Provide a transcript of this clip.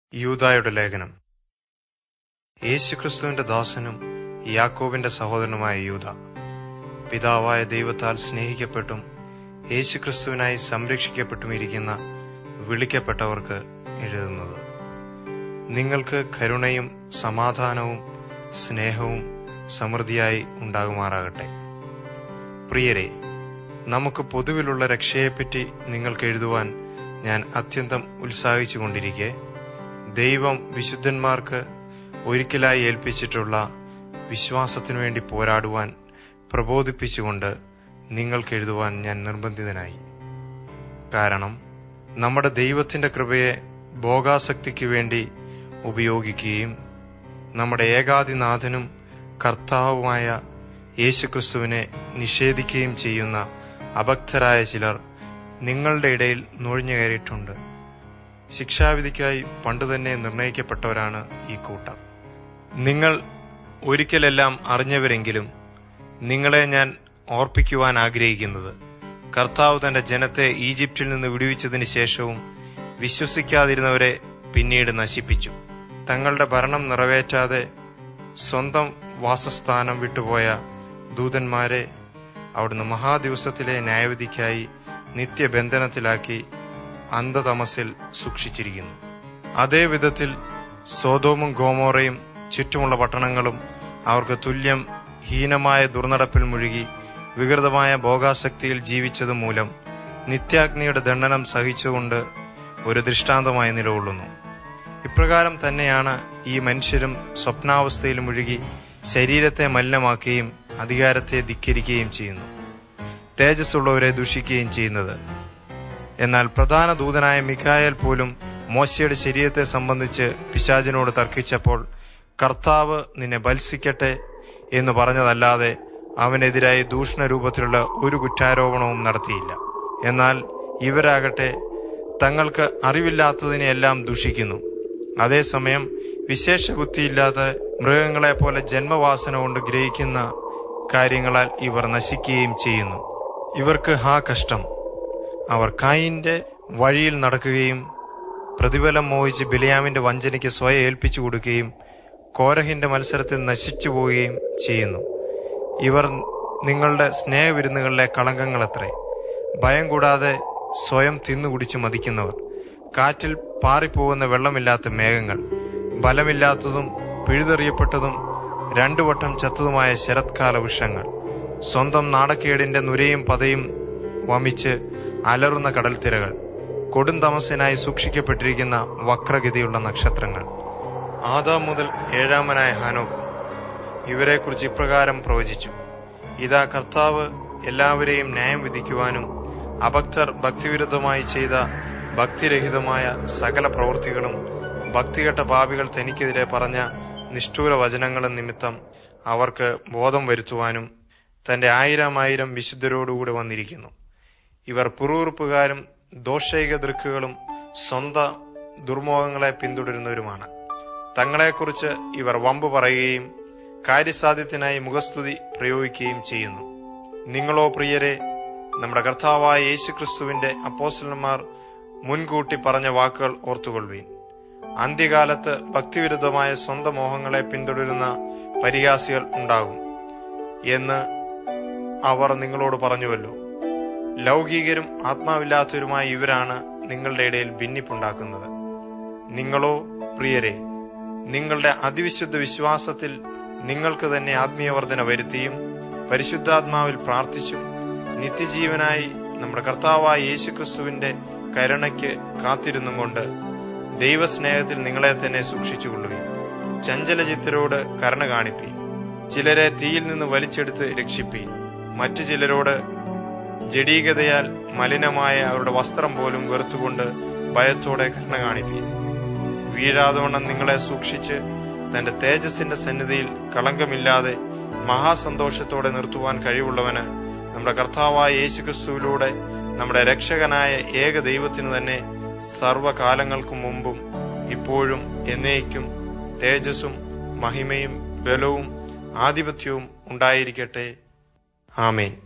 യൂദായുടെ ലേഖനം യേശുക്രിസ്തുവിന്റെ ദാസനും യാക്കോബിന്റെ സഹോദരനുമായ യൂദ പിതാവായ ദൈവത്താൽ സ്നേഹിക്കപ്പെട്ടും യേശുക്രിസ്തുവിനായി സംരക്ഷിക്കപ്പെട്ടുമിരിക്കുന്ന വിളിക്കപ്പെട്ടവർക്ക് എഴുതുന്നത് നിങ്ങൾക്ക് കരുണയും സമാധാനവും സ്നേഹവും സമൃദ്ധിയായി ഉണ്ടാകുമാറാകട്ടെ പ്രിയരെ നമുക്ക് പൊതുവിലുള്ള രക്ഷയെപ്പറ്റി നിങ്ങൾക്ക് എഴുതുവാൻ ഞാൻ അത്യന്തം ഉത്സാഹിച്ചുകൊണ്ടിരിക്കെ ദൈവം വിശുദ്ധന്മാർക്ക് ഒരിക്കലായി ഏൽപ്പിച്ചിട്ടുള്ള വിശ്വാസത്തിനു വേണ്ടി പോരാടുവാൻ പ്രബോധിപ്പിച്ചുകൊണ്ട് നിങ്ങൾക്ക് എഴുതുവാൻ ഞാൻ നിർബന്ധിതനായി കാരണം നമ്മുടെ ദൈവത്തിന്റെ കൃപയെ ഭോഗാസക്തിക്ക് വേണ്ടി ഉപയോഗിക്കുകയും നമ്മുടെ ഏകാധിനാഥനും കർത്താവുമായ യേശുക്രിസ്തുവിനെ നിഷേധിക്കുകയും ചെയ്യുന്ന അഭക്തരായ ചിലർ നിങ്ങളുടെ ഇടയിൽ നുഴഞ്ഞു കയറിയിട്ടുണ്ട് ശിക്ഷാവിധിക്കായി പണ്ടുതന്നെ നിർണയിക്കപ്പെട്ടവരാണ് ഈ കൂട്ടർ നിങ്ങൾ ഒരിക്കലെല്ലാം അറിഞ്ഞവരെങ്കിലും നിങ്ങളെ ഞാൻ ഓർപ്പിക്കുവാൻ ആഗ്രഹിക്കുന്നത് കർത്താവ് തന്റെ ജനത്തെ ഈജിപ്തിൽ നിന്ന് വിടുവിച്ചതിന് ശേഷവും വിശ്വസിക്കാതിരുന്നവരെ പിന്നീട് നശിപ്പിച്ചു തങ്ങളുടെ ഭരണം നിറവേറ്റാതെ സ്വന്തം വാസസ്ഥാനം വിട്ടുപോയ ദൂതന്മാരെ അവിടുന്ന് മഹാദിവസത്തിലെ ന്യായവിധിക്കായി നിത്യബന്ധനത്തിലാക്കി അന്ധതമസിൽ സൂക്ഷിച്ചിരിക്കുന്നു അതേ വിധത്തിൽ സോതോമും ഗോമോറയും ചുറ്റുമുള്ള പട്ടണങ്ങളും അവർക്ക് തുല്യം ഹീനമായ ദുർനടപ്പിൽ മുഴുകി വികൃതമായ ഭോഗാസക്തിയിൽ ജീവിച്ചത് മൂലം നിത്യാഗ്നിയുടെ ദണ്ഡനം സഹിച്ചുകൊണ്ട് ഒരു ദൃഷ്ടാന്തമായി നിലകൊള്ളുന്നു ഇപ്രകാരം തന്നെയാണ് ഈ മനുഷ്യരും സ്വപ്നാവസ്ഥയിൽ മുഴുകി ശരീരത്തെ മലിനമാക്കുകയും അധികാരത്തെ ധിക്കരിക്കുകയും ചെയ്യുന്നു തേജസ്സുള്ളവരെ ദുഷിക്കുകയും ചെയ്യുന്നത് എന്നാൽ പ്രധാന ദൂതനായ മിഖായൽ പോലും മോശയുടെ ശരീരത്തെ സംബന്ധിച്ച് പിശാചിനോട് തർക്കിച്ചപ്പോൾ കർത്താവ് നിന്നെ ബത്സിക്കട്ടെ എന്ന് പറഞ്ഞതല്ലാതെ അവനെതിരായി ദൂഷണ രൂപത്തിലുള്ള ഒരു കുറ്റാരോപണവും നടത്തിയില്ല എന്നാൽ ഇവരാകട്ടെ തങ്ങൾക്ക് അറിവില്ലാത്തതിനെയെല്ലാം ദുഷിക്കുന്നു അതേസമയം വിശേഷ ബുദ്ധിയില്ലാത്ത മൃഗങ്ങളെ പോലെ ജന്മവാസന കൊണ്ട് ഗ്രഹിക്കുന്ന കാര്യങ്ങളാൽ ഇവർ നശിക്കുകയും ചെയ്യുന്നു ഇവർക്ക് ഹാ കഷ്ടം അവർ കായിന്റെ വഴിയിൽ നടക്കുകയും പ്രതിഫലം മോഹിച്ച് ബിലിയാമിന്റെ വഞ്ചനയ്ക്ക് സ്വയം ഏൽപ്പിച്ചു കൊടുക്കുകയും കോരഹിന്റെ മത്സരത്തിൽ നശിച്ചു പോവുകയും ചെയ്യുന്നു ഇവർ നിങ്ങളുടെ സ്നേഹവിരുന്നുകളിലെ കളങ്കങ്ങളത്രേ ഭയം കൂടാതെ സ്വയം തിന്നുകുടിച്ച് മതിക്കുന്നവർ കാറ്റിൽ പാറിപ്പോകുന്ന വെള്ളമില്ലാത്ത മേഘങ്ങൾ ബലമില്ലാത്തതും പിഴുതെറിയപ്പെട്ടതും രണ്ടു വട്ടം ചത്തതുമായ ശരത്കാല വൃക്ഷങ്ങൾ സ്വന്തം നാടക്കേടിന്റെ നുരയും പതയും വമിച്ച് അലറുന്ന കടൽത്തിരകൾ കൊടും തമസിനായി സൂക്ഷിക്കപ്പെട്ടിരിക്കുന്ന വക്രഗതിയുള്ള നക്ഷത്രങ്ങൾ ആദാം മുതൽ ഏഴാമനായ ഹാനോക്ക് ഇവരെക്കുറിച്ച് ഇപ്രകാരം പ്രവചിച്ചു ഇതാ കർത്താവ് എല്ലാവരെയും ന്യായം വിധിക്കുവാനും അഭക്തർ ഭക്തിവിരുദ്ധമായി ചെയ്ത ഭക്തിരഹിതമായ സകല പ്രവൃത്തികളും ഭക്തികെട്ട പാപികൾ തനിക്കെതിരെ പറഞ്ഞ നിഷ്ഠൂര വചനങ്ങളും നിമിത്തം അവർക്ക് ബോധം വരുത്തുവാനും തന്റെ ആയിരം ആയിരം വിശുദ്ധരോടുകൂടെ വന്നിരിക്കുന്നു ഇവർ പുറൂറുപ്പുകാരും ദോഷൈക ദൃക്കുകളും സ്വന്ത ദുർമോഹങ്ങളെ പിന്തുടരുന്നവരുമാണ് തങ്ങളെക്കുറിച്ച് ഇവർ വമ്പ് പറയുകയും കാര്യസാധ്യത്തിനായി മുഖസ്തുതി പ്രയോഗിക്കുകയും ചെയ്യുന്നു നിങ്ങളോ പ്രിയരെ നമ്മുടെ കർത്താവായ യേശുക്രിസ്തുവിന്റെ അപ്പോസ്റ്റലന്മാർ മുൻകൂട്ടി പറഞ്ഞ വാക്കുകൾ ഓർത്തുകൊള്ളുവീൻ അന്ത്യകാലത്ത് ഭക്തിവിരുദ്ധമായ സ്വന്തം മോഹങ്ങളെ പിന്തുടരുന്ന പരിഹാസികൾ ഉണ്ടാകും എന്ന് അവർ നിങ്ങളോട് പറഞ്ഞുവല്ലോ ലൗകികരും ആത്മാവില്ലാത്തവരുമായ ഇവരാണ് നിങ്ങളുടെ ഇടയിൽ ഭിന്നിപ്പുണ്ടാക്കുന്നത് നിങ്ങളോ പ്രിയരെ നിങ്ങളുടെ അതിവിശുദ്ധ വിശ്വാസത്തിൽ നിങ്ങൾക്ക് തന്നെ ആത്മീയവർദ്ധന വരുത്തിയും പരിശുദ്ധാത്മാവിൽ പ്രാർത്ഥിച്ചും നിത്യജീവനായി നമ്മുടെ കർത്താവായ യേശുക്രിസ്തുവിന്റെ കരുണയ്ക്ക് കാത്തിരുന്നും കൊണ്ട് ദൈവസ്നേഹത്തിൽ നിങ്ങളെ തന്നെ സൂക്ഷിച്ചുകൊള്ളുകയും ചഞ്ചലചിത്തരോട് കരുണ കാണിപ്പീൻ ചിലരെ തീയിൽ നിന്ന് വലിച്ചെടുത്ത് രക്ഷിപ്പീൻ മറ്റു ചിലരോട് ജഡീകതയാൽ മലിനമായ അവരുടെ വസ്ത്രം പോലും വെറുത്തുകൊണ്ട് ഭയത്തോടെ കരുണ കാണിപ്പീൻ വീഴാതവണ്ണം നിങ്ങളെ സൂക്ഷിച്ച് തന്റെ തേജസ്സിന്റെ സന്നിധിയിൽ കളങ്കമില്ലാതെ മഹാസന്തോഷത്തോടെ നിർത്തുവാൻ കഴിവുള്ളവന് നമ്മുടെ കർത്താവായ യേശുക്രിസ്തുവിലൂടെ നമ്മുടെ രക്ഷകനായ ഏക ദൈവത്തിനു തന്നെ സർവകാലങ്ങൾക്കും മുമ്പും ഇപ്പോഴും എന്നേക്കും തേജസ്സും മഹിമയും ബലവും ആധിപത്യവും ഉണ്ടായിരിക്കട്ടെ ആമേൻ